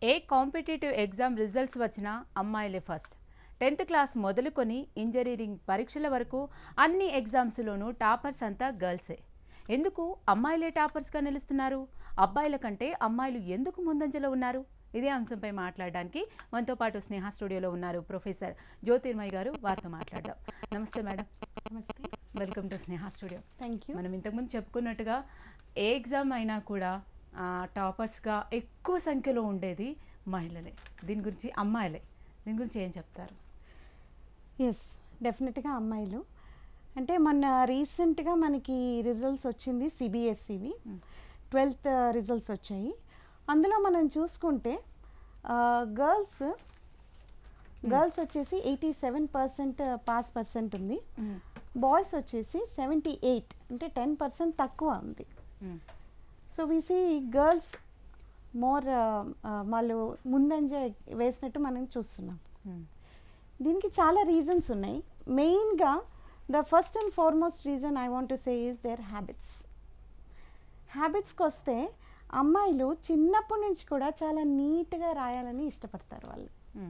ఏ competitive exam results వచ్చినా అమ్మాయిలే first tenth class మొదలుకొని ఇంజనీరింగ్ పరీక్షల వరకు అన్ని ఎగ్జామ్స్లోనూ టాపర్స్ అంతా గర్ల్సే ఎందుకు అమ్మాయిలే టాపర్స్గా నిలుస్తున్నారు అబ్బాయిల కంటే అమ్మాయిలు ఎందుకు ముందంజలో ఉన్నారు ఇదే అంశంపై మాట్లాడడానికి మనతో పాటు స్నేహ స్టూడియోలో ఉన్నారు ప్రొఫెసర్ జ్యోతిర్మయ్ గారు వారితో మాట్లాడదాం నమస్తే మేడం నమస్తే welcome to Sneha studio thank you మనం ఇంతకుముందు చెప్పుకున్నట్టుగా ఏ ఎగ్జామ్ అయినా కూడా ఆ, టాపర్స్గా ఎక్కువ సంఖ్యలో ఉండేది మహిళలే దీని గురించి అమ్మాయిలే దీని గురించి ఏం చెప్తారు ఎస్ డెఫినెట్గా అమ్మాయిలు అంటే మొన్న రీసెంట్గా మనకి రిజల్ట్స్ వచ్చింది సిబిఎస్ఈవి ట్వెల్త్ రిజల్ట్స్ వచ్చాయి అందులో మనం చూసుకుంటే గర్ల్స్ గర్ల్స్ వచ్చేసి eighty seven percent pass percent ఉంది బాయ్స్ వచ్చేసి సెవెంటీ ఎయిట్ అంటే టెన్ పర్సెంట్ తక్కువ ఉంది so we see girls more వాళ్ళు ముందంజ వేసినట్టు మనం చూస్తున్నాం దీనికి చాలా రీజన్స్ ఉన్నాయి మెయిన్గా the first and foremost reason I want to say is their habits హ్యాబిట్స్కి వస్తే అమ్మాయిలు చిన్నప్పటి నుంచి కూడా చాలా నీట్గా రాయాలని ఇష్టపడతారు వాళ్ళు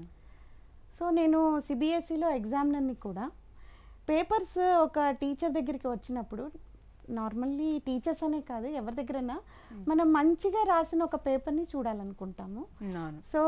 సో నేను సిబిఎస్ఈలో ఎగ్జామినర్ని కూడా పేపర్స్ ఒక టీచర్ దగ్గరికి వచ్చినప్పుడు నార్మల్లీ టీచర్స్ అనే కాదు ఎవరి దగ్గరైనా మనం మంచిగా రాసిన ఒక పేపర్ని చూడాలనుకుంటాము అవును సో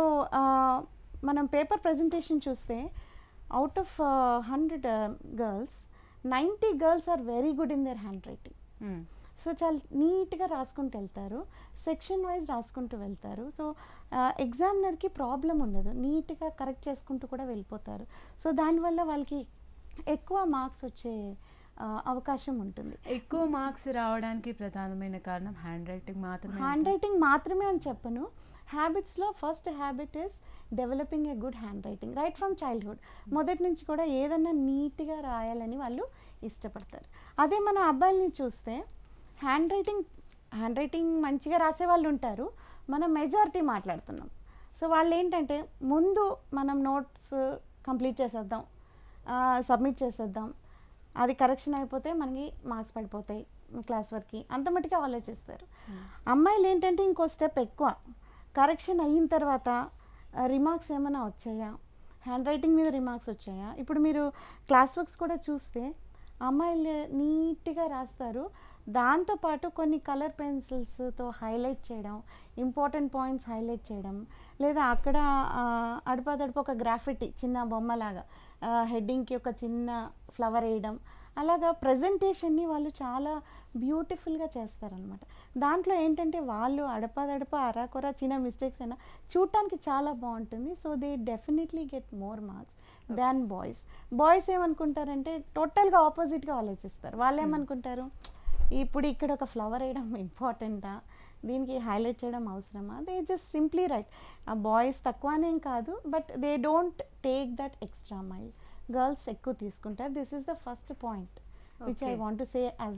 మనం పేపర్ ప్రజెంటేషన్ చూస్తే out of hundred girls ninety girls are very good in their hand writing so చాలా నీట్గా రాసుకుంటూ వెళ్తారు సెక్షన్ వైజ్ రాసుకుంటూ వెళ్తారు సో ఎగ్జామినర్కి ప్రాబ్లం ఉండదు నీట్గా కరెక్ట్ చేసుకుంటూ కూడా వెళ్ళిపోతారు సో దానివల్ల వాళ్ళకి ఎక్కువ మార్క్స్ వచ్చే ఆ, అవకాశం ఉంటుంది ఎక్కువ మార్క్స్ రావడానికి ప్రధానమైన కారణం హ్యాండ్ రైటింగ్ మాత్రమే హ్యాండ్ రైటింగ్ మాత్రమే అని చెప్పను హ్యాబిట్స్లో first habit is developing a good hand writing right from childhood మొదటి నుంచి కూడా ఏదన్నా నీట్గా రాయాలని వాళ్ళు ఇష్టపడతారు అదే మన అబ్బాయిల్ని చూస్తే హ్యాండ్ రైటింగ్ హ్యాండ్ రైటింగ్ మంచిగా రాసే వాళ్ళు ఉంటారు మనం మెజారిటీ మాట్లాడుతున్నాం సో వాళ్ళు ఏంటంటే ముందు మనం నోట్స్ కంప్లీట్ చేసేద్దాం సబ్మిట్ చేసేద్దాం అది కరెక్షన్ అయిపోతే మనకి మార్క్స్ పడిపోతాయి క్లాస్ వర్క్కి అంత మట్టుగా ఆలోచిస్తారు అమ్మాయిలు ఏంటంటే ఇంకో స్టెప్ ఎక్కువ కరెక్షన్ అయిన తర్వాత రిమార్క్స్ ఏమైనా వచ్చాయా హ్యాండ్ రైటింగ్ మీద రిమార్క్స్ వచ్చాయా ఇప్పుడు మీరు క్లాస్ వర్క్స్ కూడా చూస్తే అమ్మాయిలు నీట్గా రాస్తారు దాంతోపాటు కొన్ని కలర్ పెన్సిల్స్తో హైలైట్ చేయడం ఇంపార్టెంట్ పాయింట్స్ హైలైట్ చేయడం లేదా అక్కడ ఆ, అడుపదడుపు ఒక గ్రాఫిటీ చిన్న బొమ్మలాగా హెడ్డింగ్కి ఒక చిన్న ఫ్లవర్ వేయడం అలాగా ప్రజెంటేషన్ని వాళ్ళు చాలా బ్యూటిఫుల్గా చేస్తారనమాట దాంట్లో ఏంటంటే వాళ్ళు అడపదడప అరాకొర చిన్న మిస్టేక్స్ అయినా చూడటానికి చాలా బాగుంటుంది so they definitely get more marks than boys boys ఏమనుకుంటారంటే టోటల్గా ఆపోజిట్గా ఆలోచిస్తారు వాళ్ళు ఏమనుకుంటారు ఇప్పుడు ఇక్కడ ఒక ఫ్లవర్ వేయడం ఇంపార్టెంటా దీనికి హైలైట్ చేయడం అవసరమా they just simply write ah boys తక్కువ అనేం కాదు but they don't take that extra mile girls ఎక్కువ తీసుకుంటారు this is the first point which I Okay. Want to say as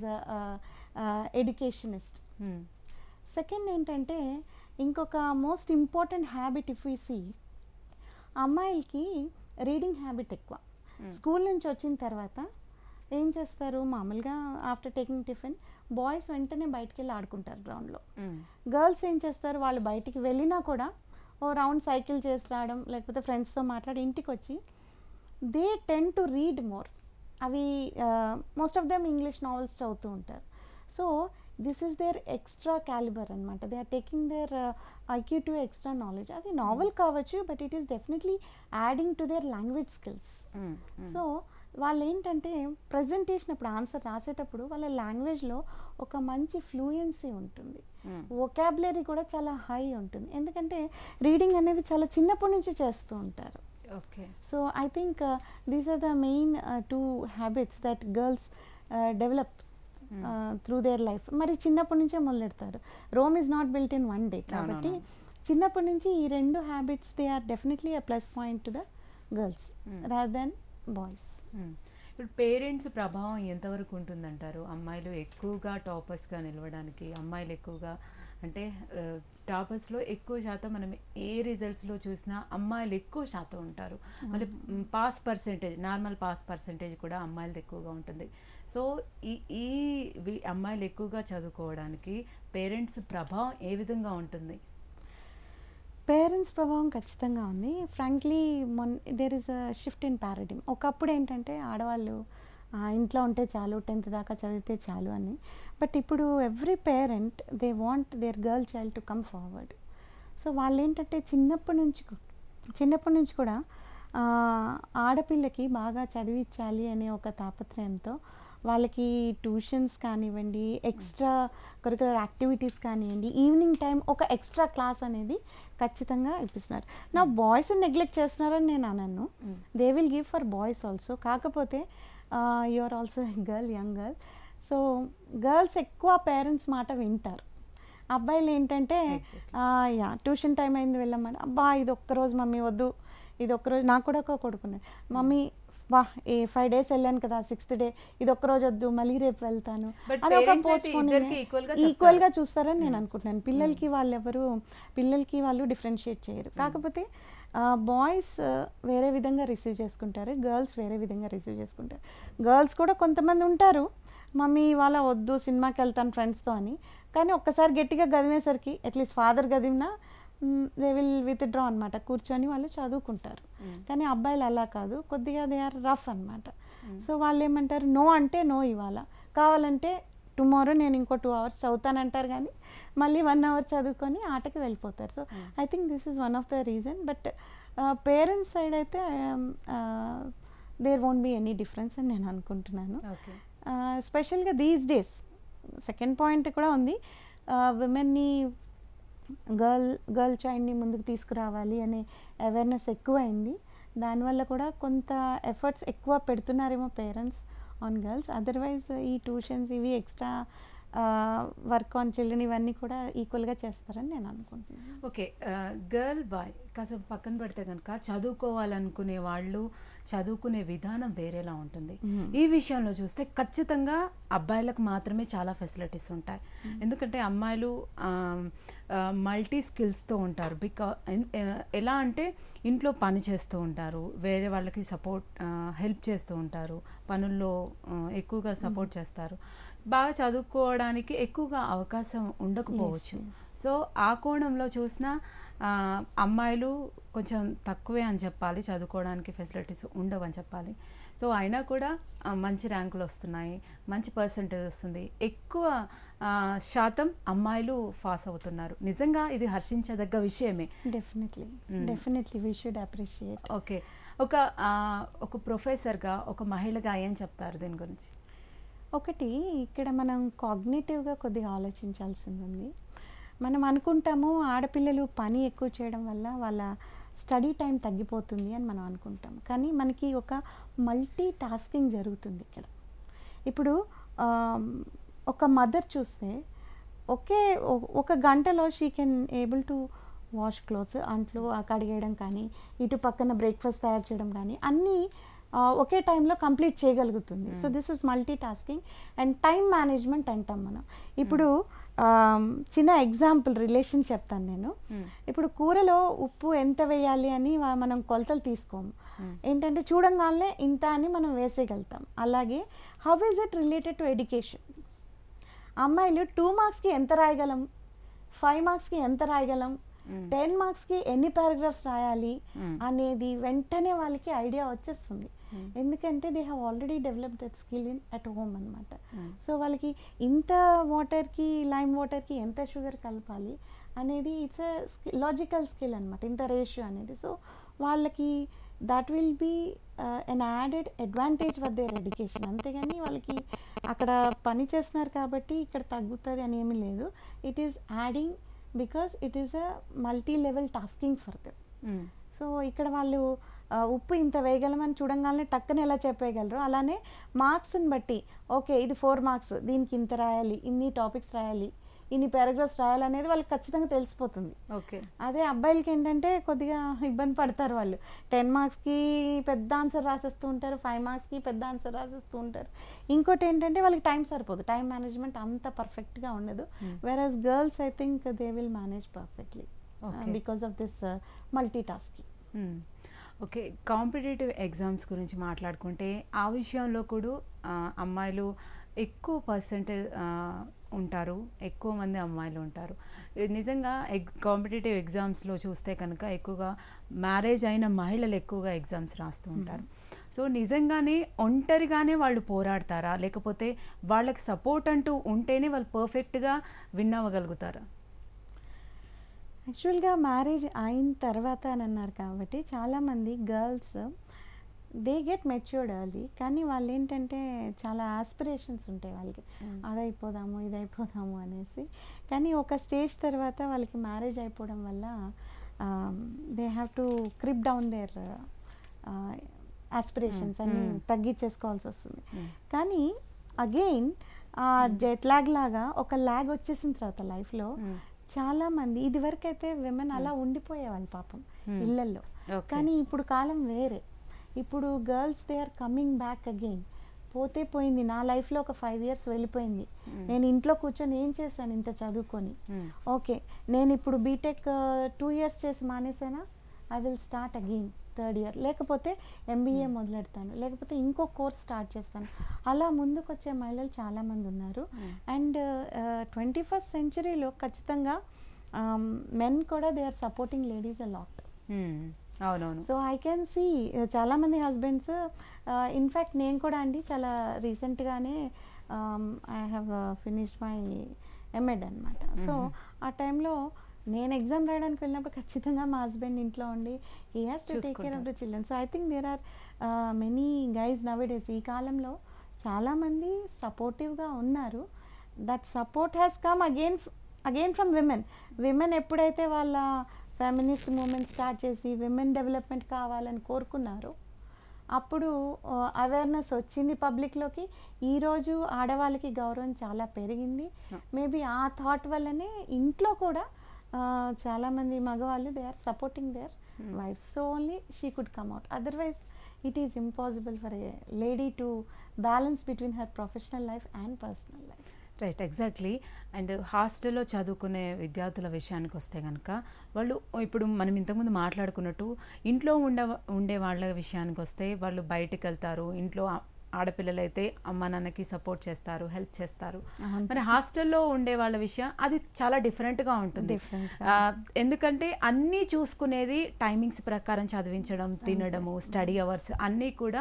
a educationist second ఏంటంటే ఇంకొక most important habit if you see అమ్మాయిలకి reading habit ఎక్కువ school నుంచి వచ్చిన తర్వాత ఏం చేస్తారు మామూలుగా ఆఫ్టర్ టేకింగ్ టిఫిన్ బాయ్స్ వెంటనే బయటికి వెళ్ళి ఆడుకుంటారు గ్రౌండ్లో గర్ల్స్ ఏం చేస్తారు వాళ్ళు బయటికి వెళ్ళినా కూడా ఓ రౌండ్ సైకిల్ చేసి రావడం లేకపోతే ఫ్రెండ్స్తో మాట్లాడి ఇంటికి వచ్చి they tend to read more అవి most of them English novels చదువుతూ ఉంటారు so this is their extra calibre అనమాట they are taking their IQ to extra knowledge అది నావెల్ కావచ్చు but it is definitely adding to their language skills so వాళ్ళు ఏంటంటే presentation అప్పుడు answer రాసేటప్పుడు వాళ్ళ లాంగ్వేజ్లో ఒక మంచి ఫ్లూయెన్సీ ఉంటుంది వొకాబులరీ కూడా చాలా హై ఉంటుంది ఎందుకంటే రీడింగ్ అనేది చాలా చిన్నప్పటి నుంచి చేస్తూ ఉంటారు okay so I think these are the main two habits that girls develop through their life మరి చిన్నప్పటి నుంచే మొదలెడతారు Rome is not built in one day కాబట్టి చిన్నప్పటి నుంచి ఈ రెండు habits they are definitely a plus point to the girls rather than boys ఇప్పుడు పేరెంట్స్ ప్రభావం ఎంతవరకు ఉంటుందంటారు అమ్మాయిలు ఎక్కువగా టాపర్స్గా నిలవడానికి అమ్మాయిలు ఎక్కువగా అంటే టాపర్స్లో ఎక్కువ శాతం మనం ఏ రిజల్ట్స్లో చూసినా అమ్మాయిలు ఎక్కువ శాతం ఉంటారు మళ్ళీ pass percentage normal pass percentage కూడా అమ్మాయిలది ఎక్కువగా ఉంటుంది సో ఈ ఈ వి- అమ్మాయిలు ఎక్కువగా చదువుకోవడానికి పేరెంట్స్ ప్రభావం ఏ విధంగా ఉంటుంది పేరెంట్స్ పేరెంట్స్ ప్రభావం ఖచ్చితంగా ఉంది ఫ్రాంక్లీ మొన్ there is a shift in paradigm ఒకప్పుడు ఏంటంటే ఆడవాళ్ళు ఆ, ఇంట్లో ఉంటే చాలు టెన్త్ దాకా చదివితే చాలు అని బట్ ఇప్పుడు every parent they want their girl child to come forward so వాళ్ళు ఏంటంటే చిన్నప్పటి నుంచి కు- చిన్నప్పటి నుంచి కూడా ఆ, ఆడపిల్లకి బాగా చదివించాలి అనే ఒక తాపత్రయంతో వాళ్ళకి ట్యూషన్స్ కానివ్వండి ఎక్స్ట్రా కరికులర్ యాక్టివిటీస్ కానివ్వండి ఈవినింగ్ టైం ఒక ఎక్స్ట్రా క్లాస్ అనేది ఖచ్చితంగా ఇప్పిస్తున్నారు నా బాయ్స్ నెగ్లెక్ట్ చేస్తున్నారని నేను అనను they will give for boys also కాకపోతే you are also girl young girl so girls ఎక్కువ పేరెంట్స్ మాట వింటారు అబ్బాయిలు ఏంటంటే యా ట్యూషన్ టైం అయింది వెళ్ళమని అబ్బా ఇది ఒక్కరోజు మమ్మీ వద్దు ఇది ఒక్కరోజు నాకు కూడా ఒక కొడుకున్నాడు మమ్మీ వా ఏ ఫైవ్ డేస్ వెళ్ళాను కదా సిక్స్త్ డే ఇది ఒక్కరోజు వద్దు మళ్ళీ రేపు వెళ్తాను But అని ఒక parents అయితే postponing ఇద్దరికీ equal గా చెప్తారు. ఈక్వల్గా చూస్తారని నేను అనుకుంటున్నాను పిల్లలకి వాళ్ళు ఎవరు పిల్లలకి వాళ్ళు డిఫరెన్షియేట్ చేయరు కాకపోతే బాయ్స్ వేరే విధంగా రిసీవ్ చేసుకుంటారు గర్ల్స్ వేరే విధంగా రిసీవ్ చేసుకుంటారు గర్ల్స్ కూడా కొంతమంది ఉంటారు మమ్మీ ఇవాళ వద్దు సినిమాకి వెళ్తాను ఫ్రెండ్స్తో అని కానీ ఒక్కసారి గట్టిగా గదిమేసరికి అట్లీస్ట్ ఫాదర్ గదిమినా దే విల్ విత్ డ్రా అనమాట కూర్చొని వాళ్ళు చదువుకుంటారు కానీ అబ్బాయిలు అలా కాదు కొద్దిగా దే ఆర్ రఫ్ అనమాట సో వాళ్ళు ఏమంటారు నో అంటే నో ఇవాళ కావాలంటే టుమారో నేను ఇంకో టూ అవర్స్ చదువుతానంటారు కానీ మళ్ళీ వన్ అవర్ చదువుకొని ఆటకి వెళ్ళిపోతారు so I think this is one of the reason but parents side అయితే there won't be any difference అని నేను అనుకుంటున్నాను ఓకే స్పెషల్గా దీస్ డేస్ సెకండ్ పాయింట్ కూడా ఉంది విమెన్ని గర్ల్ గర్ల్ చైల్డ్ని ముందుకు తీసుకురావాలి అనే అవేర్నెస్ ఎక్కువైంది దానివల్ల కూడా కొంత ఎఫర్ట్స్ ఎక్కువ పెడుతున్నారేమో పేరెంట్స్ ఆన్ గర్ల్స్ అదర్వైజ్ ఈ ట్యూషన్స్ ఇవి ఎక్స్ట్రా వర్క్ ఆన్ చిల్డ్రన్ ఇవన్నీ కూడా ఈక్వల్గా చేస్తారని నేను అనుకుంటున్నాను ఓకే గర్ల్ బాయ్ కాసేపు పక్కన పెడితే కనుక చదువుకోవాలనుకునే వాళ్ళు చదువుకునే విధానం వేరేలా ఉంటుంది ఈ విషయంలో చూస్తే ఖచ్చితంగా అబ్బాయిలకు మాత్రమే చాలా ఫెసిలిటీస్ ఉంటాయి ఎందుకంటే అమ్మాయిలు మల్టీ స్కిల్స్తో ఉంటారు బికా ఎలా అంటే ఇంట్లో పని చేస్తూ ఉంటారు వేరే వాళ్ళకి సపోర్ట్ హెల్ప్ చేస్తూ ఉంటారు పనుల్లో ఆ, ఎక్కువగా సపోర్ట్ చేస్తారు బాగా చదువుకోవడానికి ఎక్కువగా అవకాశం ఉండకపోవచ్చు సో ఆ కోణంలో చూసినా ఆ, అమ్మాయిలు కొంచెం తక్కువే అని చెప్పాలి చదువుకోవడానికి ఫెసిలిటీస్ ఉండవని చెప్పాలి సో అయినా కూడా ఆ, మంచి ర్యాంకులు వస్తున్నాయి మంచి పర్సంటేజ్ వస్తుంది ఎక్కువ ఆ, శాతం అమ్మాయిలు పాస్ అవుతున్నారు నిజంగా ఇది హర్షించదగ్గ విషయమే definitely definitely we should appreciate okay ఒక ఆ, ఒక ప్రొఫెసర్గా ఒక మహిళగా ఏం చెప్తారు దీని గురించి ఒకటి ఇక్కడ మనం కాగ్నేటివ్గా కొద్దిగా ఆలోచించాల్సింది ఉంది మనం అనుకుంటాము ఆడపిల్లలు పని ఎక్కువ చేయడం వల్ల వాళ్ళ స్టడీ టైం తగ్గిపోతుంది అని మనం అనుకుంటాం కానీ మనకి ఒక మల్టీ టాస్కింగ్ జరుగుతుంది ఇక్కడ ఇప్పుడు ఆమ్, ఒక మదర్ చూస్తే ఒకే ఒ- ఒక గంటలో she can able to wash clothes అంట్లు ఆ కడిగేయడం కానీ ఇటు పక్కన బ్రేక్ఫాస్ట్ తయారు చేయడం కానీ అన్నీ ఆ, ఒకే టైంలో కంప్లీట్ చేయగలుగుతుంది so this is multitasking and time management అంటాం మనం ఇప్పుడు ఆమ్, చిన్న ఎగ్జాంపుల్ రిలేషన్ చెప్తాను నేను ఇప్పుడు కూరలో ఉప్పు ఎంత వేయాలి అని వా- మనం కొలతలు తీసుకోము ఏంటంటే చూడంగానే ఇంత అని మనం వేసేయగలుగుతాం అలాగే how is it related to education అమ్మాయిలు టూ మార్క్స్కి ఎంత రాయగలం ఫైవ్ మార్క్స్కి ఎంత రాయగలం టెన్ మార్క్స్కి ఎన్ని పారాగ్రాఫ్స్ రాయాలి అనేది వెంటనే వాళ్ళకి ఐడియా వచ్చేస్తుంది ఎందుకంటే they have already develop that skill in at home అనమాట సో వాళ్ళకి ఇంత వాటర్కి లైమ్ వాటర్కి ఎంత షుగర్ కలపాలి అనేది ఇట్స్ లాజికల్ స్కిల్ అనమాట ఇంత రేషియో అనేది సో వాళ్ళకి that will be an added advantage for their education అంతేగాని వాళ్ళకి అక్కడ పని చేస్తున్నారు కాబట్టి ఇక్కడ తగ్గుతుంది అని ఏమీ లేదు it is adding because it is a multi level tasking for them so ఇక్కడ వాళ్ళు ఆ, ఉప్పు ఇంత వేయగలమని చూడంగానే టక్కున ఎలా చెప్పేయగలరు అలానే మార్క్స్ని బట్టి ఓకే ఇది ఫోర్ మార్క్స్ దీనికి ఇంత రాయాలి ఇన్ని టాపిక్స్ రాయాలి ఇన్ని పారాగ్రాఫ్స్ రాయాలి అనేది వాళ్ళకి ఖచ్చితంగా తెలిసిపోతుంది ఓకే అదే అబ్బాయిలకి ఏంటంటే కొద్దిగా ఇబ్బంది పడతారు వాళ్ళు టెన్ మార్క్స్కి పెద్ద ఆన్సర్ రాసేస్తూ ఉంటారు ఫైవ్ మార్క్స్కి పెద్ద ఆన్సర్ రాసేస్తూ ఉంటారు ఇంకోటి ఏంటంటే వాళ్ళకి టైం సరిపోదు టైం మేనేజ్మెంట్ అంత పర్ఫెక్ట్గా ఉండదు whereas girls I think they will manage perfectly Okay. Because of this multitasking మ్మ్. ఓకే కాంపిటేటివ్ ఎగ్జామ్స్ గురించి మాట్లాడుకుంటే ఆ విషయంలో కూడా ఆ, అమ్మాయిలు ఎక్కువ పర్సెంటేజ్ ఉంటారు ఎక్కువ మంది అమ్మాయిలు ఉంటారు ఇది నిజంగా ఎగ్ కాంపిటేటివ్ ఎగ్జామ్స్లో చూస్తే కనుక ఎక్కువగా మ్యారేజ్ అయిన మహిళలు ఎక్కువగా ఎగ్జామ్స్ రాస్తూ ఉంటారు సో నిజంగానే ఒంటరిగానే వాళ్ళు పోరాడతారా లేకపోతే వాళ్ళకి సపోర్ట్ అంటూ ఉంటేనే వాళ్ళు పర్ఫెక్ట్గా విన్ అవ్వగలుగుతారా యాక్చువల్గా మ్యారేజ్ అయిన తర్వాత అని అన్నారు కాబట్టి చాలామంది girls they get matured early కానీ వాళ్ళు ఏంటంటే చాలా ఆస్పిరేషన్స్ ఉంటాయి వాళ్ళకి అది అయిపోదాము ఇది అయిపోదాము అనేసి కానీ ఒక స్టేజ్ తర్వాత వాళ్ళకి మ్యారేజ్ అయిపోవడం వల్ల they have to creep down their aspirations అన్ని Mm. తగ్గించేసుకోవాల్సి వస్తుంది Mm. కానీ అగైన్ ఆ జెట్ లాగ్ లాగా ఒక లాగ్ వచ్చేసిన తర్వాత లైఫ్లో Mm. చాలా మంది ఇది వరకు అయితే విమెన్ అలా ఉండిపోయేవాళ్ళు పాపం Hmm. ఇళ్ళల్లో Okay. కానీ ఇప్పుడు కాలం వేరే ఇప్పుడు girls they are coming back again పోతే పోయింది నా లైఫ్లో ఒక ఫైవ్ ఇయర్స్ వెళ్ళిపోయింది నేను ఇంట్లో కూర్చొని ఏం చేశాను ఇంత చదువుకొని Mm. ఓకే నేను ఇప్పుడు బీటెక్ టూ ఇయర్స్ చేసి మానేసానా I will start again third year లేకపోతే ఎంబీఏ మొదలెడతాను లేకపోతే ఇంకో కోర్స్ స్టార్ట్ చేస్తాను అలా ముందుకు వచ్చే మహిళలు చాలామంది ఉన్నారు అండ్ ట్వంటీ ఫస్ట్ సెంచరీలో ఖచ్చితంగా మెన్ కూడా they are supporting ladies a lot Mm. అవునవును సో ఐ కెన్ సీ చాలామంది హస్బెండ్స్ ఇన్ఫ్యాక్ట్ నేను కూడా అండి చాలా రీసెంట్గానే I have finished my MEd అనమాట సో ఆ టైంలో నేను ఎగ్జామ్ రాయడానికి వెళ్ళినప్పుడు ఖచ్చితంగా మా హస్బెండ్ ఇంట్లో ఉండి he has to take care of the children so I think there are many guys nowadays ఈ కాలంలో చాలామంది సపోర్టివ్గా ఉన్నారు that support has come again again from women women ఎప్పుడైతే వాళ్ళ ఫెమినిస్ట్ మూమెంట్ స్టార్ట్ చేసి విమెన్ డెవలప్మెంట్ కావాలని కోరుకున్నారు అప్పుడు అవేర్నెస్ వచ్చింది పబ్లిక్లోకి ఈరోజు ఆడవాళ్ళకి గౌరవం చాలా పెరిగింది మేబీ ఆ థాట్ వల్లనే ఇంట్లో కూడా ఆ, చాలామంది మగవాళ్ళు they are supporting their wife so only she could come out otherwise it is impossible for a lady to balance between her professional life and personal life right exactly and హాస్టల్లో చదువుకునే విద్యార్థుల విషయానికి వస్తే కనుక వాళ్ళు ఇప్పుడు మనం ఇంతకుముందు మాట్లాడుకున్నట్టు ఇంట్లో ఉండే ఉండే వాళ్ళ విషయానికి వస్తే వాళ్ళు బయటికి వెళ్తారు ఇంట్లో ఆ- ఆడపిల్లలైతే అమ్మ నాన్నకి సపోర్ట్ చేస్తారు హెల్ప్ చేస్తారు మరి హాస్టల్లో ఉండే వాళ్ళ విషయం అది చాలా డిఫరెంట్గా ఉంటుంది Different గా. ఆ, ఎందుకంటే అన్నీ చూసుకునేది టైమింగ్స్ ప్రకారం చదివించడం తినడము స్టడీ అవర్స్ అన్నీ కూడా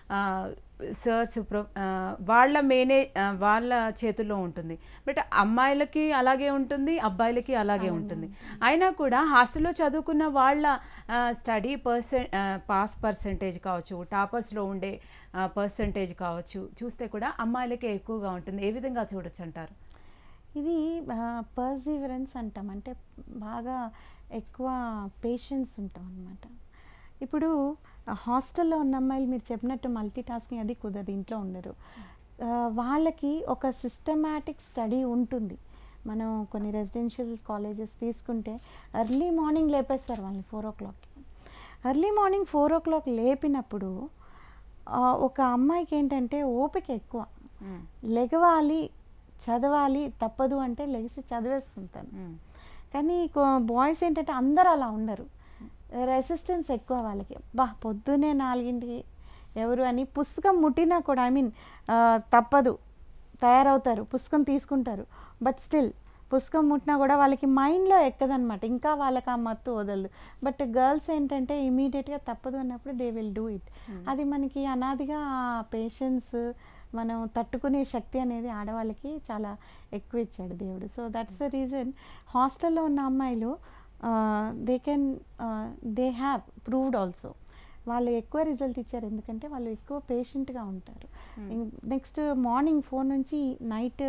సర్స్ వాళ్ళ మేనే ఆ, వాళ్ళ చేతుల్లో ఉంటుంది బట్ అమ్మాయిలకి అలాగే ఉంటుంది అబ్బాయిలకి అలాగే ఉంటుంది అయినా కూడా హాస్టల్లో చదువుకున్న వాళ్ళ స్టడీ పర్సెంట్ పాస్ పర్సంటేజ్ కావచ్చు టాపర్స్లో ఉండే పర్సంటేజ్ కావచ్చు చూస్తే కూడా అమ్మాయిలకే ఎక్కువగా ఉంటుంది ఏ విధంగా చూడొచ్చు అంటారు ఇది పర్సీవరెన్స్ అంటాం అంటే బాగా ఎక్కువ పేషెన్స్ ఉంటాం అనమాట ఇప్పుడు హాస్టల్లో ఉన్న అమ్మాయిలు మీరు చెప్పినట్టు మల్టీ టాస్కింగ్ అది కుదరదు ఇంట్లో ఉండరు ఆ, వాళ్ళకి ఒక సిస్టమాటిక్ స్టడీ ఉంటుంది మనం కొన్ని రెసిడెన్షియల్ కాలేజెస్ తీసుకుంటే ఎర్లీ మార్నింగ్ లేపేస్తారు వాళ్ళని ఫోర్ ఓ క్లాక్కి early morning four o'clock లేపినప్పుడు ఆ, ఒక అమ్మాయికి ఏంటంటే ఓపిక ఎక్కువ లెగవాలి చదవాలి తప్పదు అంటే లెగిసి చదివేస్తుంటాను కానీ బాయ్స్ ఏంటంటే అందరూ అలా ఉండరు రెసిస్టెన్స్ ఎక్కువ వాళ్ళకి బా పొద్దునే నాలుగింటికి ఎవరు అని పుస్తకం ముట్టినా కూడా ఐ మీన్ తప్పదు తయారవుతారు పుస్తకం తీసుకుంటారు బట్ స్టిల్ పుస్తకం ముట్టినా కూడా వాళ్ళకి మైండ్లో ఎక్కదనమాట ఇంకా వాళ్ళకి ఆ మత్తు వదలదు బట్ గర్ల్స్ ఏంటంటే ఇమీడియట్గా తప్పదు అన్నప్పుడు దే విల్ డూ ఇట్ అది మనకి అనాదిగా పేషెన్స్ మనం తట్టుకునే శక్తి అనేది ఆడవాళ్ళకి చాలా ఎక్కువ ఇచ్చాడు దేవుడు సో దట్స్ ద రీజన్ హాస్టల్లో ఉన్న అమ్మాయిలు they can they have proved also వాళ్ళు ఎక్కువ రిజల్ట్ ఇచ్చారు ఎందుకంటే వాళ్ళు ఎక్కువ పేషెంట్గా ఉంటారు నెక్స్ట్ మార్నింగ్ ఫోర్ నుంచి నైట్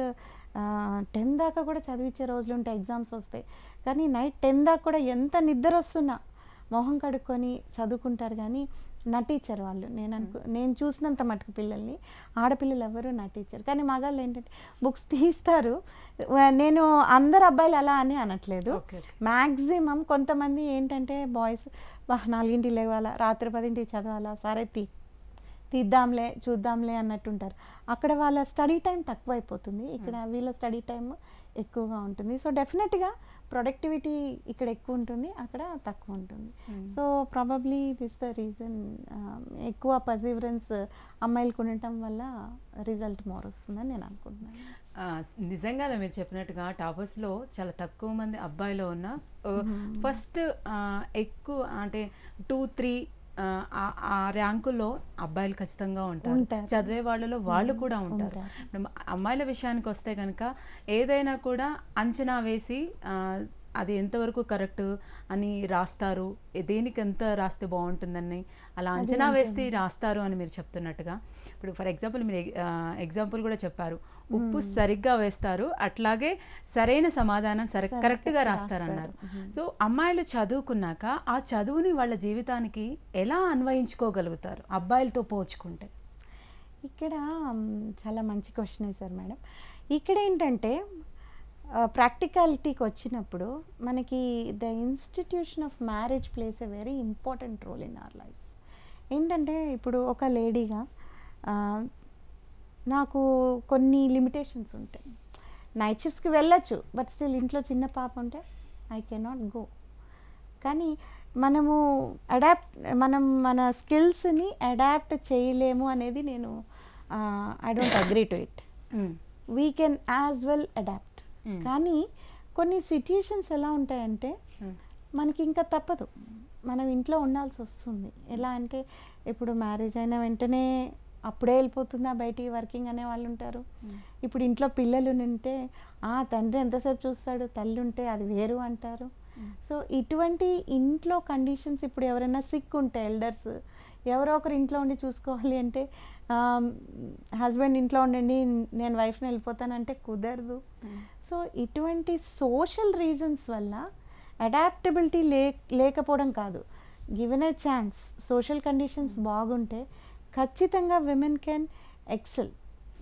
టెన్ దాకా కూడా చదివించే రోజులు ఉంటాయి ఎగ్జామ్స్ వస్తాయి కానీ నైట్ టెన్ దాకా కూడా ఎంత నిద్ర వస్తున్నా మొహం కడుక్కొని చదువుకుంటారు కానీ నటించరు వాళ్ళు నేను అనుకో నేను చూసినంత మటుకు పిల్లల్ని ఆడపిల్లలు ఎవరు నటించరు కానీ మగాళ్ళు ఏంటంటే బుక్స్ తీస్తారు వా- నేను అందరు అబ్బాయిలు అలా అని అనట్లేదు Okay, okay. మ్యాక్సిమం కొంతమంది ఏంటంటే బాయ్స్ వా నాలుగింటికి లేవాలా రాత్రి పదింటికి చదవాలా సరే తీ తీద్దాంలే చూద్దాంలే అన్నట్టుంటారు అక్కడ వాళ్ళ స్టడీ టైం తక్కువైపోతుంది ఇక్కడ వీళ్ళ స్టడీ టైం ఎక్కువగా ఉంటుంది సో డెఫినెట్గా ప్రొడక్టివిటీ ఇక్కడ ఎక్కువ ఉంటుంది అక్కడ తక్కువ ఉంటుంది so probably this the reason ఎక్కువ పర్సివరెన్స్ అమ్మాయిలకు ఉండటం వల్ల రిజల్ట్ మోర్ వస్తుందని నేను అనుకుంటున్నాను ఆ, నిజంగానే మీరు చెప్పినట్టుగా టాపర్స్లో చాలా తక్కువ మంది అబ్బాయిలో ఉన్న ఫస్ట్ ఎక్కువ అంటే టూ త్రీ ఆ ర్యాంకుల్లో అబ్బాయిలు ఖచ్చితంగా ఉంటారు ఉంటారు. చదివే వాళ్ళలో వాళ్ళు కూడా ఉంటారు ఉంటారు. ఇప్పుడు అమ్మాయిల విషయానికి వస్తే కనుక ఏదైనా కూడా అంచనా వేసి ఆ, అది ఎంతవరకు కరెక్ట్ అని రాస్తారు ఏ- దేనికి ఎంత రాస్తే బాగుంటుందని అలా అంచనా వేస్తే రాస్తారు అని మీరు చెప్తున్నట్టుగా ఇప్పుడు ఫర్ ఎగ్జాంపుల్ మీరు ఎగ్జాంపుల్ కూడా చెప్పారు ఉప్పు సరిగ్గా వేస్తారు అట్లాగే సరైన సమాధానం సరి కరెక్ట్గా రాస్తారన్నారు సో అమ్మాయిలు చదువుకున్నాక ఆ చదువుని వాళ్ళ జీవితానికి ఎలా అన్వయించుకోగలుగుతారు అబ్బాయిలతో పోల్చుకుంటే ఇక్కడ మ్, చాలా మంచి క్వశ్చన్ వేశారు మేడం ఇక్కడ ఏంటంటే ప్రాక్టికాలిటీకి వచ్చినప్పుడు మనకి the institution of marriage plays a very important role in our lives ఏంటంటే ఇప్పుడు ఒక లేడీగా ఆ, నాకు కొన్ని లిమిటేషన్స్ ఉంటాయి నైట్ షిఫ్ట్స్కి వెళ్ళొచ్చు బట్ స్టిల్ ఇంట్లో చిన్న పాప ఉంటే ఐ కెనాట్ గో కానీ మనము అడాప్ట్ మనం మన స్కిల్స్ని అడాప్ట్ చేయలేము అనేది నేను I don't agree to it we can as well adapt Mm. కానీ కొన్ని సిట్యుయేషన్స్ ఎలా ఉంటాయంటే మనకి ఇంకా తప్పదు మనం ఇంట్లో ఉండాల్సి వస్తుంది ఎలా అంటే ఇప్పుడు మ్యారేజ్ అయిన వెంటనే అప్పుడే వెళ్ళిపోతుందా బయటికి వర్కింగ్ అనే వాళ్ళు ఉంటారు ఇప్పుడు ఇంట్లో పిల్లలు ఉంటే ఆ తండ్రి ఎంతసేపు చూస్తాడు తల్లి ఉంటే అది వేరు అంటారు సో ఇటువంటి ఇంట్లో కండిషన్స్ ఇప్పుడు ఎవరైనా సిక్ ఉంటే ఎల్డర్స్ ఎవరో ఒకరు ఇంట్లో ఉండి చూసుకోవాలి అంటే హస్బెండ్ ఇంట్లో ఉండండి నేను వైఫ్ని వెళ్ళిపోతానంటే కుదరదు సో ఇటువంటి సోషల్ రీజన్స్ వల్ల అడాప్టబిలిటీ లే లేకపోవడం కాదు given a chance social conditions బాగుంటే ఖచ్చితంగా women can excel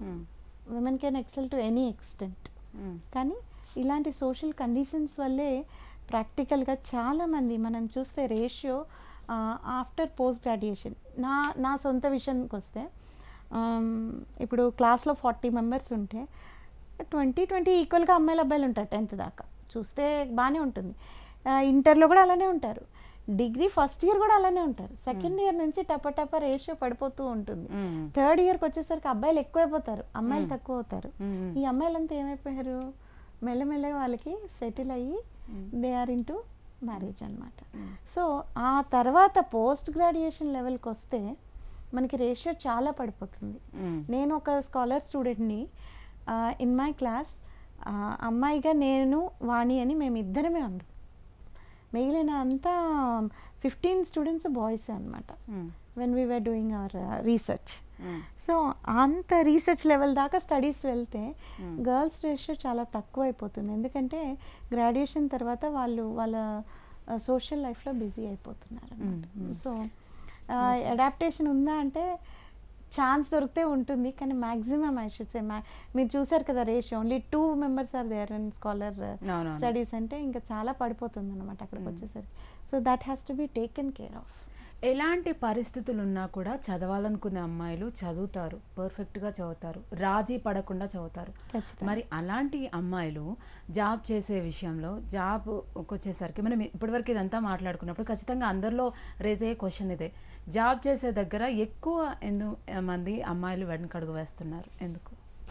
women can excel to any extent కానీ ఇలాంటి సోషల్ కండిషన్స్ వల్లే ప్రాక్టికల్గా చాలామంది మనం చూస్తే రేషియో ఆఫ్టర్ పోస్ట్ గ్రాడ్యుయేషన్ నా నా సొంత విషయానికి వస్తే ఆమ్, ఇప్పుడు క్లాస్లో ఫార్టీ మెంబర్స్ ఉంటే ట్వంటీ ట్వంటీ ఈక్వల్గా అమ్మాయిలు అబ్బాయిలు ఉంటారు టెన్త్ దాకా చూస్తే బాగానే ఉంటుంది ఆ, ఇంటర్లో కూడా అలానే ఉంటారు డిగ్రీ ఫస్ట్ ఇయర్ కూడా అలానే ఉంటారు సెకండ్ ఇయర్ నుంచి టప టప రేషియో పడిపోతూ ఉంటుంది థర్డ్ ఇయర్కి వచ్చేసరికి అబ్బాయిలు ఎక్కువైపోతారు అమ్మాయిలు తక్కువ అవుతారు ఈ అమ్మాయిలంతా ఏమైపోయారు మెల్లమెల్లగా వాళ్ళకి సెటిల్ అయ్యి they are into marriage అనమాట సో ఆ తర్వాత పోస్ట్ గ్రాడ్యుయేషన్ లెవెల్కి వస్తే మనకి రేషియో చాలా పడిపోతుంది నేను ఒక స్కాలర్ స్టూడెంట్ని ఇన్ మై క్లాస్ అమ్మాయిగా నేను వాణి అని మేము ఇద్దరమే ఉండం మిగిలిన అంతా ఫిఫ్టీన్ స్టూడెంట్స్ బాయ్స్ అనమాట when we were doing our research so అంత రీసెర్చ్ లెవెల్ దాకా స్టడీస్ వెళ్తే గర్ల్స్ రేషియో చాలా తక్కువ అయిపోతుంది ఎందుకంటే గ్రాడ్యుయేషన్ తర్వాత వాళ్ళు వాళ్ళ సోషల్ లైఫ్లో బిజీ అయిపోతున్నారు సో అడాప్టేషన్ ఉందా అంటే ఛాన్స్ దొరికితే ఉంటుంది కానీ మ్యాక్సిమం ఐ షుడ్ సే మీరు చూసారు కదా ratio only two members are there in scholar అవునవును. స్టడీస్ అంటే ఇంకా చాలా పడిపోతుంది అనమాట అక్కడికి వచ్చేసరికి so that has to be taken care of ఎలాంటి పరిస్థితులు ఉన్నా కూడా చదవాలనుకునే అమ్మాయిలు చదువుతారు పర్ఫెక్ట్గా చదువుతారు రాజీ పడకుండా చదువుతారు ఖచ్చితంగా. మరి అలాంటి అమ్మాయిలు జాబ్ చేసే విషయంలో జాబ్ వచ్చేసరికి మనం ఇప్పటివరకు ఇదంతా మాట్లాడుకున్నప్పుడు ఖచ్చితంగా అందరిలో రేజ్ అయ్యే క్వశ్చన్ ఇదే జాబ్ చేసే దగ్గర ఎక్కువ ఎందు మంది అమ్మాయిలు వెనకడుగు వేస్తున్నారు ఎందుకు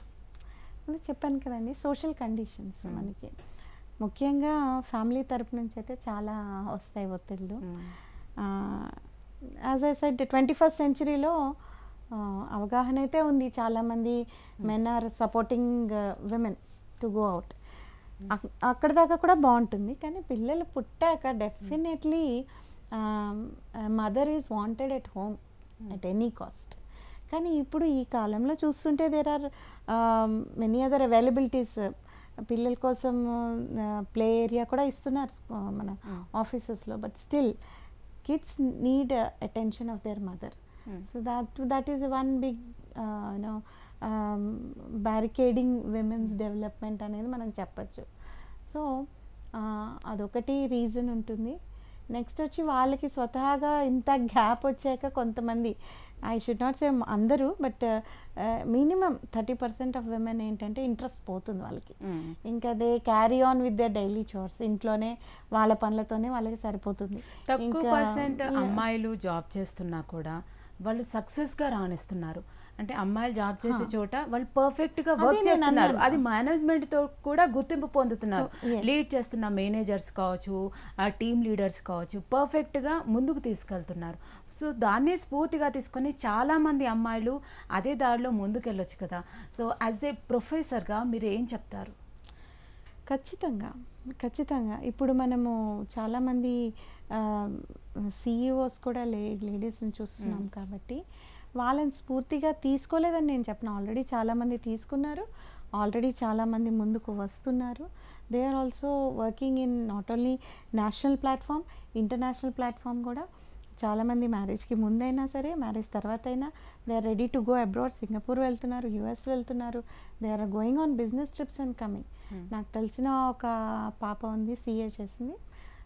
అదే చెప్పాను కదండి సోషల్ కండిషన్స్ మనకి ముఖ్యంగా ఫ్యామిలీ తరపు నుంచి అయితే చాలా వస్తాయి ఒత్తిళ్ళు as I said twenty first సెంచరీలో అవగాహన అయితే ఉంది చాలామంది men are supporting women to go out అక్కడ దాకా కూడా బాగుంటుంది కానీ పిల్లలు పుట్టాక definitely mother is wanted at home at any cost కానీ ఇప్పుడు ఈ కాలంలో చూస్తుంటే there are many other availabilities పిల్లల కోసం ప్లే ఏరియా కూడా ఇస్తున్నారు స్కూ- మన ఆఫీసెస్లో but still kids need attention of their mother so that that is one big you know barricading women's development అనేది మనం చెప్పచ్చు సో అదొకటి రీజన్ ఉంటుంది నెక్స్ట్ వచ్చి వాళ్ళకి స్వతహాగా ఇంత గ్యాప్ వచ్చాక కొంతమంది ఐ షుడ్ నాట్ సే అందరూ but minimum thirty percent of women ఏంటంటే ఇంట్రెస్ట్ పోతుంది వాళ్ళకి మ్మ్. ఇంకా they carry on with the daily chores ఇంట్లోనే వాళ్ళ పనులతోనే వాళ్ళకి సరిపోతుంది తక్కువ ఇంకా- పర్సెంట్ Yeah. అమ్మాయిలు జాబ్ చేస్తున్నా కూడా వాళ్ళు సక్సెస్గా రాణిస్తున్నారు అంటే అమ్మాయిలు జాబ్ చేసే చోట వాళ్ళు పర్ఫెక్ట్ గా అదే వర్క్ నేను చేస్తున్నారు అన్నాను. అది మేనేజ్మెంట్ తో కూడా గుర్తింపు పొందుతున్నారు So, yes. లీడ్ చేస్తున్న మేనేజర్స్ కావచ్చు ఆ టీమ్ లీడర్స్ కావచ్చు పర్ఫెక్ట్ గా ముందుకు తీసుకెళ్తున్నారు సో దాన్నే స్ఫూర్తిగా తీసుకొని చాలా మంది అమ్మాయిలు అదే దారిలో ముందుకెళ్ళొచ్చు కదా సో యాజ్ ఏ ప్రొఫెసర్గా మీరు ఏం చెప్తారు ఖచ్చితంగా ఖచ్చితంగా ఇప్పుడు మనము చాలామంది సిఇఓస్ కూడా లే లేడీస్ని చూస్తున్నాం కాబట్టి వాళ్ళని స్ఫూర్తిగా తీసుకోలేదని నేను చెప్పను ఆల్రెడీ చాలామంది తీసుకున్నారు ఆల్రెడీ చాలామంది ముందుకు వస్తున్నారు they are also working in not only national platform international platform కూడా చాలామంది మ్యారేజ్కి ముందైనా సరే మ్యారేజ్ తర్వాత అయినా they are ready to go abroad Singapore వెళ్తున్నారు యుఎస్ వెళ్తున్నారు they are going on business trips and coming నాకు తెలిసిన ఒక పాప ఉంది సిఏ చేసింది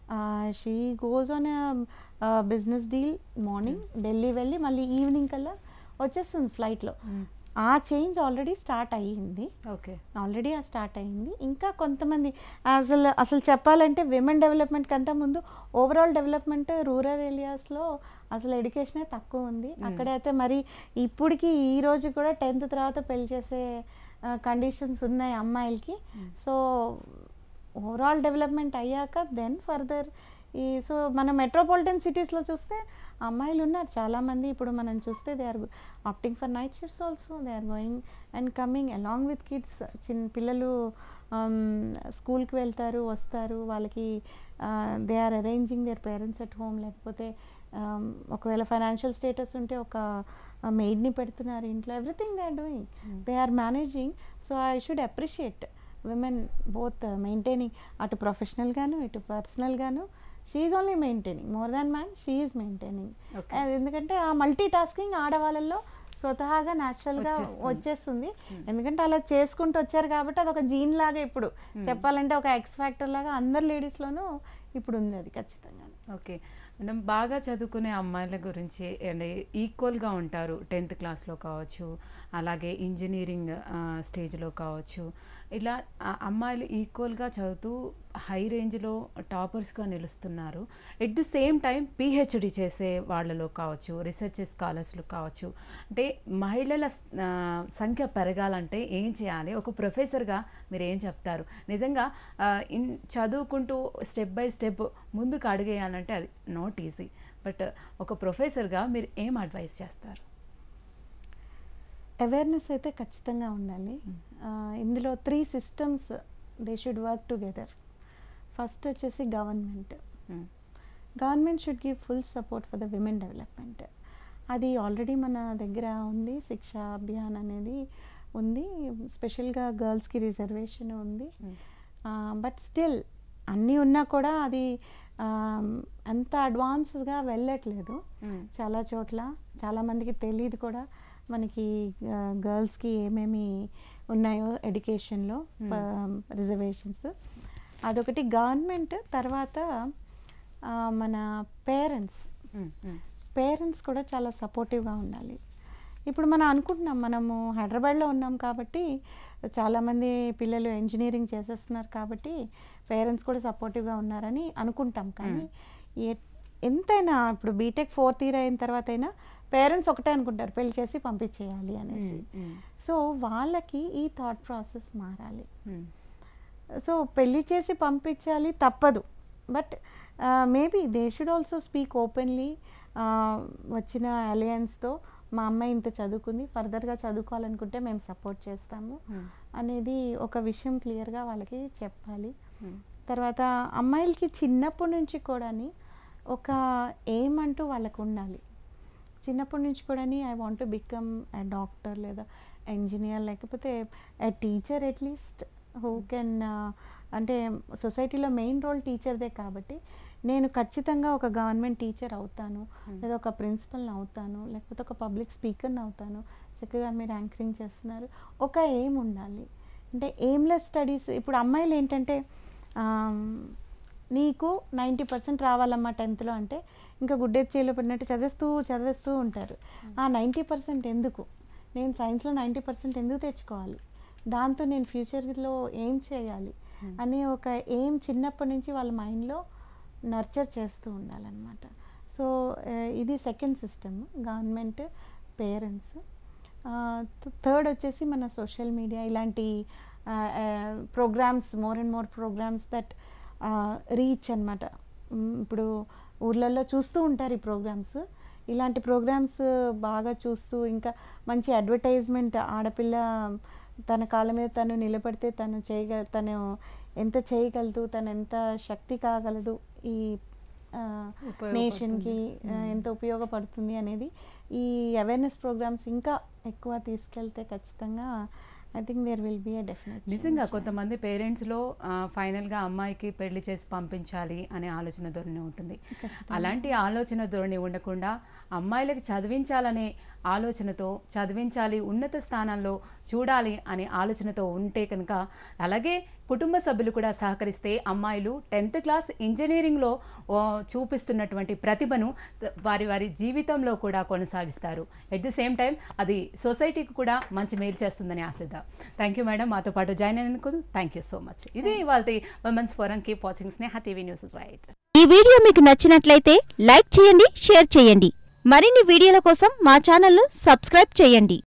she goes on business deal morning Delhi వెళ్ళి మళ్ళీ ఈవినింగ్ కల్లా వచ్చేస్తుంది ఫ్లైట్లో ఆ చేంజ్ ఆల్రెడీ స్టార్ట్ అయ్యింది ఓకే ఆల్రెడీ ఆ స్టార్ట్ అయింది ఇంకా కొంతమంది అసలు అసలు చెప్పాలంటే విమెన్ డెవలప్మెంట్ కంటే ముందు ఓవరాల్ డెవలప్మెంట్ రూరల్ ఏరియాస్లో అసలు ఎడ్యుకేషనే తక్కువ ఉంది అక్కడైతే మరి ఇప్పటికి ఈ రోజు కూడా టెన్త్ తర్వాత పెళ్లి చేసే కండిషన్స్ ఉన్నాయి అమ్మాయిలకి సో ఓవరాల్ డెవలప్మెంట్ అయ్యాక దెన్ ఫర్దర్ ఈ సో మన మెట్రోపాలిటన్ సిటీస్లో చూస్తే అమ్మాయిలు ఉన్నారు చాలామంది ఇప్పుడు మనం చూస్తే they are opting for night shifts also they are going and coming along with kids చిన్న పిల్లలు స్కూల్కి వెళ్తారు వస్తారు వాళ్ళకి they are arranging their parents at home లేకపోతే um, ఒకవేళ ఫైనాన్షియల్ స్టేటస్ ఉంటే ఒక మెయిడ్ని పెడుతున్నారు ఇంట్లో everything they are doing they are managing so I should appreciate women both maintaining అటు ప్రొఫెషనల్గాను ఇటు పర్సనల్గాను she only maintaining more than man she maintaining Okay. ఎందుకంటే ఆ మల్టీ టాస్కింగ్ ఆడవాళ్ళల్లో స్వతహాగా న్యాచురల్గా వచ్చేస్తుంది. వచ్చేస్తుంది ఎందుకంటే అలా చేసుకుంటూ వచ్చారు కాబట్టి అది ఒక జీన్ లాగా ఇప్పుడు చెప్పాలంటే ఒక ఎక్స్ ఫ్యాక్టర్ లాగా అందరు లేడీస్లోనూ ఇప్పుడు ఉంది అది ఖచ్చితంగా ఓకే మనం బాగా చదువుకునే అమ్మాయిల గురించి అంటే ఈక్వల్గా ఉంటారు టెన్త్ క్లాస్లో కావచ్చు అలాగే ఇంజనీరింగ్ స్టేజ్లో కావచ్చు ఇలా ఆ అమ్మాయిలు ఈక్వల్గా చదువుతూ హై రేంజ్లో టాపర్స్గా నిలుస్తున్నారు at the same time PhD చేసే వాళ్ళలో కావచ్చు రీసెర్చ్ స్కాలర్స్లో కావచ్చు అంటే మహిళల ఆ, సంఖ్య పెరగాలంటే ఏం చేయాలి ఒక ప్రొఫెసర్గా మీరు ఏం చెప్తారు నిజంగా ఆ, ఇన్ చదువుకుంటూ స్టెప్ బై స్టెప్ ముందుకు అడిగేయాలంటే అది నాట్ ఈజీ బట్ ఒక ప్రొఫెసర్గా మీరు ఏం అడ్వైస్ చేస్తారు అవేర్నెస్ అయితే ఖచ్చితంగా ఉండాలి ఆ, ఇందులో three systems they should work together first వచ్చేసి government hmm. Government should give full support for the women development అది ఆల్రెడీ మన దగ్గర ఉంది శిక్ష అభియాన్ అనేది ఉంది స్పెషల్గా గర్ల్స్కి రిజర్వేషన్ ఉంది బట్ స్టిల్ అన్నీ ఉన్నా కూడా అది ఆ, అంత అడ్వాన్స్గా వెళ్ళట్లేదు మ్మ్. చాలా చోట్ల చాలామందికి తెలియదు కూడా మనకి గర్ల్స్కి ఏమేమి ఉన్నాయో ఎడ్యుకేషన్లో రిజర్వేషన్స్ అదొకటి గవర్నమెంట్ తర్వాత ఆ, మన పేరెంట్స్ మ్మ్. మ్మ్. పేరెంట్స్ కూడా చాలా సపోర్టివ్గా ఉండాలి ఇప్పుడు మనం అనుకుంటున్నాం మనము హైదరాబాద్లో ఉన్నాం కాబట్టి చాలామంది పిల్లలు ఇంజనీరింగ్ చేసేస్తున్నారు కాబట్టి పేరెంట్స్ కూడా సపోర్టివ్గా ఉన్నారని అనుకుంటాం కానీ ఏ- ఎంతైనా ఇప్పుడు బీటెక్ ఫోర్త్ ఇయర్ అయిన తర్వాత అయినా పేరెంట్స్ ఒకటే అనుకుంటారు పెళ్లి చేసి పంపించేయాలి అనేసి మ్మ్. సో వాళ్ళకి ఈ థాట్ ప్రాసెస్ మారాలి మ్మ్. సో పెళ్లి చేసి పంపించాలి తప్పదు but maybe they should also speak openly వచ్చిన అలయన్స్తో మా అమ్మాయి ఇంత చదువుకుంది ఫర్దర్గా చదువుకోవాలనుకుంటే మేము సపోర్ట్ చేస్తాము మ్మ్. అనేది ఒక విషయం క్లియర్గా వాళ్ళకి చెప్పాలి మ్మ్. తర్వాత అమ్మాయిలకి చిన్నప్పటి నుంచి కూడా ఒక ఎయిమ్ అంటూ వాళ్ళకు ఉండాలి చిన్నప్పటి నుంచి కూడా I want to become a doctor లేదా ఇంజనీర్ లేకపోతే a teacher at least who can అంటే సొసైటీలో మెయిన్ రోల్ టీచర్దే కాబట్టి నేను ఖచ్చితంగా ఒక గవర్నమెంట్ టీచర్ అవుతాను లేదా ఒక ప్రిన్సిపల్ని అవుతాను లేకపోతే ఒక పబ్లిక్ స్పీకర్ని అవుతాను చక్కగా మీరు యాంకరింగ్ చేస్తున్నారు ఒక ఎయిమ్ ఉండాలి అంటే ఎయిమ్లెస్ స్టడీస్ ఇప్పుడు అమ్మాయిలు ఏంటంటే ఆమ్, నీకు నైంటీ పర్సెంట్ రావాలమ్మా టెన్త్లో అంటే ఇంకా గుడ్డెత్తి చేలో పడినట్టు చదివేస్తూ చదివేస్తూ ఉంటారు ఆ నైంటీ పర్సెంట్ ఎందుకు నేను సైన్స్లో నైంటీ పర్సెంట్ ఎందుకు తెచ్చుకోవాలి దాంతో నేను ఫ్యూచర్లో ఏం చేయాలి అనే ఒక ఏం చిన్నప్పటి నుంచి వాళ్ళ మైండ్లో నర్చర్ చేస్తూ ఉండాలన్నమాట సో ఇది second system government parents third వచ్చేసి మన సోషల్ మీడియా ఇలాంటి programmes more and more programmes that reach అనమాట ఇప్పుడు ఊర్లలో చూస్తూ ఉంటారు ఈ ప్రోగ్రామ్స్ ఇలాంటి ప్రోగ్రామ్స్ బాగా చూస్తూ ఇంకా మంచి అడ్వర్టైజ్మెంట్ ఆడపిల్ల తన కాళ్ళ మీద తను నిలబడితే తను చేయగ తను ఎంత చేయగలదు తను ఎంత శక్తి కాగలదు ఈ నేషన్కి ఎంత ఉపయోగపడుతుంది అనేది ఈ అవేర్నెస్ ప్రోగ్రామ్స్ ఇంకా ఎక్కువ తీసుకెళ్తే ఖచ్చితంగా I think there will be a definite నిజంగా కొంతమంది పేరెంట్స్లో ఫైనల్గా అమ్మాయికి పెళ్లి చేసి పంపించాలి అనే ఆలోచన ధోరణి ఉంటుంది అలాంటి ఆలోచన ధోరణి ఉండకుండా అమ్మాయిలకి చదివించాలనే ఆలోచనతో చదివించాలి ఉన్నత స్థానంలో చూడాలి అనే ఆలోచనతో ఉంటే కనుక అలాగే కుటుంబ సభ్యులు కూడా సహకరిస్తే అమ్మాయిలు టెన్త్ క్లాస్ ఇంజనీరింగ్లో ఓ, చూపిస్తున్నటువంటి ప్రతిభను వారి వారి జీవితంలో కూడా కొనసాగిస్తారు ఎట్ ది సేమ్ టైం అది సొసైటీకి కూడా మంచి మేలు చేస్తుందని ఆశిద్దాం థ్యాంక్ యూ మేడం మాతో పాటు జాయిన్ అయినందుకు థ్యాంక్ యూ సో మచ్ ఇది ఇవాళ women's forum keep watching Sneha TV news right ఈ వీడియో మీకు నచ్చినట్లయితే లైక్ చేయండి షేర్ చేయండి మరిన్ని వీడియోల కోసం మా ఛానల్ను సబ్స్క్రైబ్ చేయండి